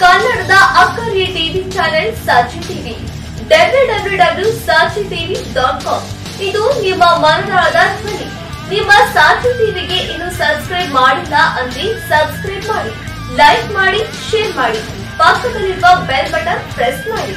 ಕನ್ನಡದ ಅಕ್ಕರಿಯ TV channel Sakshi TV W W W Sakshi TV dot com ಇದು ನಿಮ್ಮ ಮನದಾಳದ ಧ್ವನಿ ನಿಮ್ಮ ಸಾಕ್ಷಿ ಟಿವಿಗೆ ಇನ್ನು ಸಬ್ಸ್ಕ್ರೈಬ್ ಮಾಡಿಲ್ಲ ಅಂದ್ರೆ ಸಬ್ಸ್ಕ್ರೈಬ್ ಮಾಡಿ ಲೈಕ್ ಮಾಡಿ ಶೇರ್ ಮಾಡಿ ಪಕ್ಕದಲ್ಲಿರುವ ಬೆಲ್ ಬಟನ್ ಪ್ರೆಸ್ ಮಾಡಿ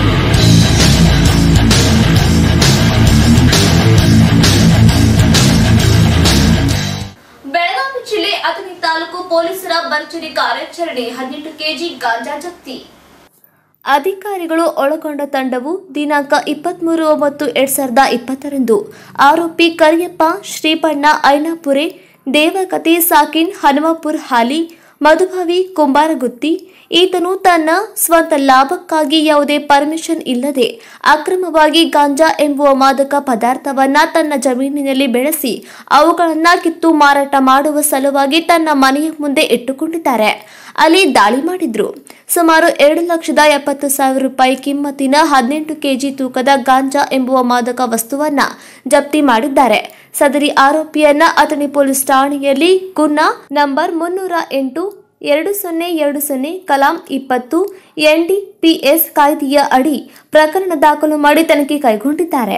ಬೆಳಗಾವಿ ಜಿಲ್ಲೆ ಅಥಣಿ ತಾಲೂಕು ಪೊಲೀಸರ ಭರ್ಜರಿ ಕಾರ್ಯಾಚರಣೆ ಹದಿನೆಂಟು ಕೆಜಿ ಗಾಂಜಾ ಜಪ್ತಿ ಅಧಿಕಾರಿಗಳು ಒಳಗೊಂಡ ತಂಡವು ದಿನಾಂಕ ಇಪ್ಪತ್ಮೂರು ಒಂಬತ್ತು ಎರಡ್ ಸಾವಿರದ ಇಪ್ಪತ್ತರಂದು ಆರೋಪಿ ಕರಿಯಪ್ಪ ಶ್ರೀಪಣ್ಣ ಐನಾಪುರೆ ದೇವಕತಿ ಸಾಕಿನ್ ಹನುಮಪುರ್ ಹಾಲಿ ಮಧುಭಾವಿ ಕುಂಬಾರಗುತ್ತಿ ಈತನು ತನ್ನ ಸ್ವಂತ ಲಾಭಕ್ಕಾಗಿ ಯಾವುದೇ ಪರ್ಮಿಷನ್ ಇಲ್ಲದೆ ಅಕ್ರಮವಾಗಿ ಗಾಂಜಾ ಎಂಬುವ ಮಾದಕ ಪದಾರ್ಥವನ್ನ ತನ್ನ ಜಮೀನಿನಲ್ಲಿ ಬೆಳೆಸಿ ಅವುಗಳನ್ನ ಕಿತ್ತು ಮಾರಾಟ ಮಾಡುವ ಸಲುವಾಗಿ ತನ್ನ ಮನೆಯ ಮುಂದೆ ಇಟ್ಟುಕೊಂಡಿದ್ದಾರೆ ಅಲ್ಲಿ ದಾಳಿ ಮಾಡಿದ್ರು ಸುಮಾರು ಎರಡು ಲಕ್ಷದ ಎಪ್ಪತ್ತು ಸಾವಿರ ರೂಪಾಯಿ ಕಿಮ್ಮತ್ತಿನ ಹದಿನೆಂಟು ಕೆಜಿ ತೂಕದ ಗಾಂಜಾ ಎಂಬುವ ಮಾದಕ ವಸ್ತುವನ್ನ ಜಪ್ತಿ ಮಾಡಿದ್ದಾರೆ ಸದರಿ ಆರೋಪಿಯನ್ನ ಅಥಣಿ ಪೊಲೀಸ್ ಠಾಣೆಯಲ್ಲಿ ಗುನ್ನಾ ನಂಬರ್ ಮುನ್ನೂರ ಎಂಟು ಎರಡು ಸೊನ್ನೆ ಎರಡು ಸೊನ್ನೆ ಕಲಾಂ ಇಪ್ಪತ್ತು ಎನ್ಡಿಪಿಎಸ್ ಕಾಯ್ದೆಯ ಅಡಿ ಪ್ರಕರಣ ದಾಖಲು ಮಾಡಿ ತನಿಖೆ ಕೈಗೊಂಡಿದ್ದಾರೆ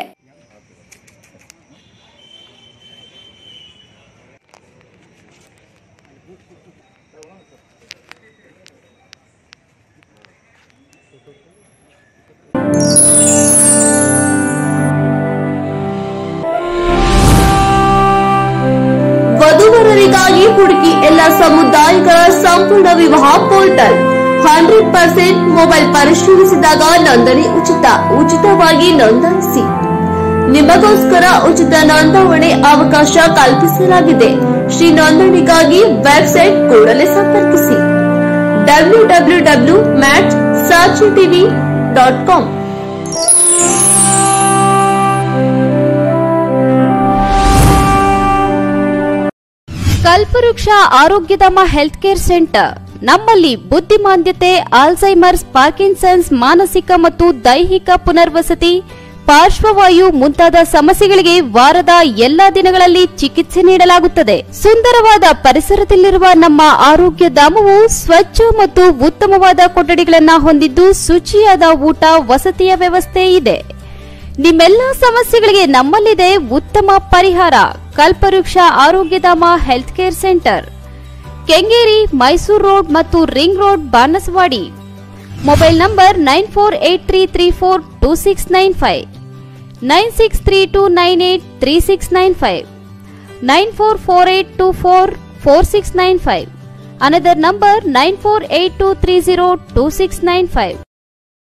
ವಧುವರರಿಗಾಗಿ ಹುಡುಕಿ ಎಲ್ಲ ಸಮುದಾಯಗಳ ಸಂಪೂರ್ಣ ವಿವಾಹ ಪೋರ್ಟಲ್ ಹಂಡ್ರೆಡ್ ಪರ್ಸೆಂಟ್ ಮೊಬೈಲ್ ಪರಿಶೀಲಿಸಿದಾಗ ನೋಂದಣಿ ಉಚಿತ ಉಚಿತವಾಗಿ ನೋಂದಾಯಿಸಿ ನಿಮಗೋಸ್ಕರ ಉಚಿತ ನೋಂದಾವಣೆ ಅವಕಾಶ ಕಲ್ಪಿಸಲಾಗಿದೆ ಶ್ರೀ ನೋಂದಣಿಗಾಗಿ ವೆಬ್ಸೈಟ್ ಕೂಡಲೇ ಸಂಪರ್ಕಿಸಿ ಡಬ್ಲ್ಯೂ ಡಬ್ಲ್ಯೂ ಡಬ್ಲ್ಯೂ ಮ್ಯಾಚ್ ಸಾಚಿ TV dot com Kalpavriksha Arogyadhama health care centre ನಮ್ಮಲ್ಲಿ ಬುದ್ಧಿಮಾಂದ್ಯತೆ ಆಲ್ಝೈಮರ್ಸ್ ಪಾರ್ಕಿನ್ಸನ್ಸ್ ಮಾನಸಿಕ ಮತ್ತು ದೈಹಿಕ ಪುನರ್ವಸತಿ ಪಾರ್ಶ್ವವಾಯು ಮುಂತಾದ ಸಮಸ್ಯೆಗಳಿಗೆ ವಾರದ ಎಲ್ಲಾ ದಿನಗಳಲ್ಲಿ ಚಿಕಿತ್ಸೆ ನೀಡಲಾಗುತ್ತದೆ ಸುಂದರವಾದ ಪರಿಸರದಲ್ಲಿರುವ ನಮ್ಮ ಆರೋಗ್ಯ ಧಾಮವು ಸ್ವಚ್ಛ ಮತ್ತು ಉತ್ತಮವಾದ ಕೊಠಡಿಗಳನ್ನು ಹೊಂದಿದ್ದು ಶುಚಿಯಾದ ಊಟ ವಸತಿಯ ವ್ಯವಸ್ಥೆ ಇದೆ ನಿಮ್ಮೆಲ್ಲ ಸಮಸ್ಯೆಗಳಿಗೆ ನಮ್ಮಲ್ಲಿದೆ ಉತ್ತಮ ಪರಿಹಾರ Kalpavriksha Arogyadhama health care centre Kengeri Mysuru road ಮತ್ತು ring road Banaswadi mobile number nine four eight three three four two six nine five nine six three two nine eight three six nine five nine four four eight two four four six nine five another number nine four eight two three zero two six nine five